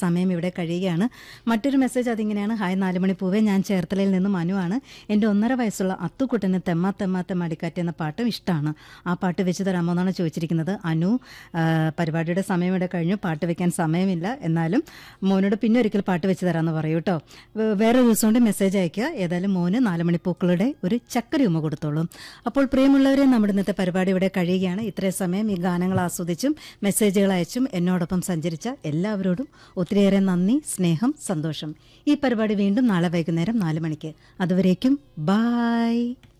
സമയം ഇവിടെ കഴിയുകയാണ് മറ്റൊരു മെസ്സേജ് അതിങ്ങനെയാണ് ഹായ് നാലുമണി പൂവേ ഞാൻ ചേർത്തലയിൽ നിന്ന് മനുവാണ് എൻ്റെ ഒന്നര വയസ്സുള്ള അത്തുക്കുട്ടന് തെമ്മ തെമ്മ തെമ്മടിക്കാറ്റ് എന്ന പാട്ടും ഇഷ്ടമാണ് ആ പാട്ട് വെച്ച് തരാമോ എന്നാണ് ചോദിച്ചിരിക്കുന്നത് അനു ആ, പരിപാടിയുടെ സമയം ഇവിടെ കഴിഞ്ഞു പാട്ട് വെക്കാൻ സമയമില്ല എന്നാലും മോനോട് പിന്നെ ഒരിക്കൽ പാട്ട് വെച്ച് തരാമെന്ന് പറയൂ കേട്ടോ വേ- വേറെ ദിവസം കൊണ്ട് മെസ്സേജ് അയക്കുക ഏതായാലും മോന് നാലുമണി പൂക്കളുടെ ഒരു ചക്കരി ഉമ്മ കൊടുത്തോളും അപ്പോൾ പ്രിയമുള്ളവരെ നമ്മുടെ ഇന്നത്തെ പരിപാടി ഇവിടെ കഴിയുകയാണ് ഇത്രയും സമയം ഈ ഗാനങ്ങൾ ആസ്വദിച്ചും മെസ്സേജുകൾ അയച്ചും എന്നോടൊപ്പം സഞ്ചരിച്ച എല്ലാവരോടും ഒത്തിരിയേറെ നന്ദി സ്നേഹം സന്തോഷം ഈ പരിപാടി വീണ്ടും നാളെ വൈകുന്നേരം നാല് മണിക്ക് അതുവരേക്കും ബായ്